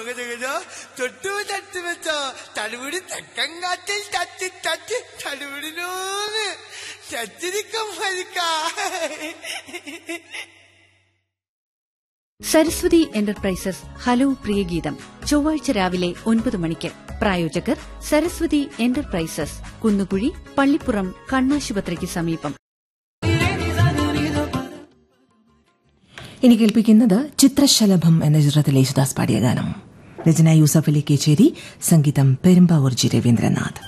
ജഗജഗജോ തൊട്ടു തട്ടി വെച്ചോ തടുപിടി തെക്കൻ കാറ്റിൽ തട്ടി തട്ടി തടുപിടിനൂന്ന് ചച്ചിരിക്കും മരിക്ക സരസ്വതി എന്റർപ്രൈസസ് ഹലോ പ്രിയഗീതം ചൊവ്വാഴ്ച രാവിലെ ഒൻപത് മണിക്ക് പ്രായോജകർ സരസ്വതി എന്റർപ്രൈസസ് കുന്നുകുഴി പള്ളിപ്പുറം കണ്ണാശുപത്രിക്ക് സമീപം ഇനി കേൾപ്പിക്കുന്നത് ചിത്രശലഭം എന്ന ചിത്രത്തിൽ യേശുദാസ് പാടിയ ഗാനം രചന യൂസഫ് അലി കേച്ചേരി സംഗീതം പെരുമ്പാവൂർ ജി രവീന്ദ്രനാഥ്